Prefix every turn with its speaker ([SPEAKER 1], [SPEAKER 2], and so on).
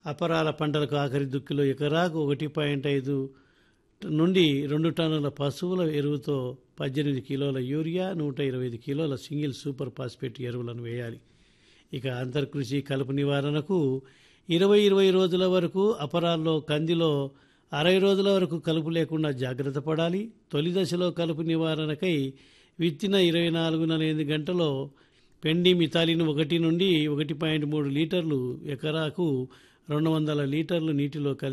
[SPEAKER 1] అపరాల పంటలకు ఆఖరి దుక్కిలో ఎకరాకు ఒకటి పాయింట్ ఐదు నుండి రెండు టన్నుల పశువుల ఎరువుతో పద్దెనిమిది కిలోల యూరియా నూట ఇరవై ఐదు కిలోల సింగిల్ సూపర్ ఫాస్ఫేట్ ఎరువులను వేయాలి ఇక అంతర్కృషి కలుపు నివారణకు ఇరవై ఇరవై రోజుల వరకు అపరాల్లో కందిలో అరవై రోజుల వరకు కలుపు లేకుండా జాగ్రత్త పడాలి తొలి దశలో కలుపు నివారణకై విత్తిన ఇరవై నాలుగున్నర ఎనిమిది గంటలో పెండి మితాలిన్ ఒకటి నుండి ఒకటి పాయింట్ మూడు లీటర్లు ఎకరాకు రెండు వందల లీటర్లు నీటిలో కలిపి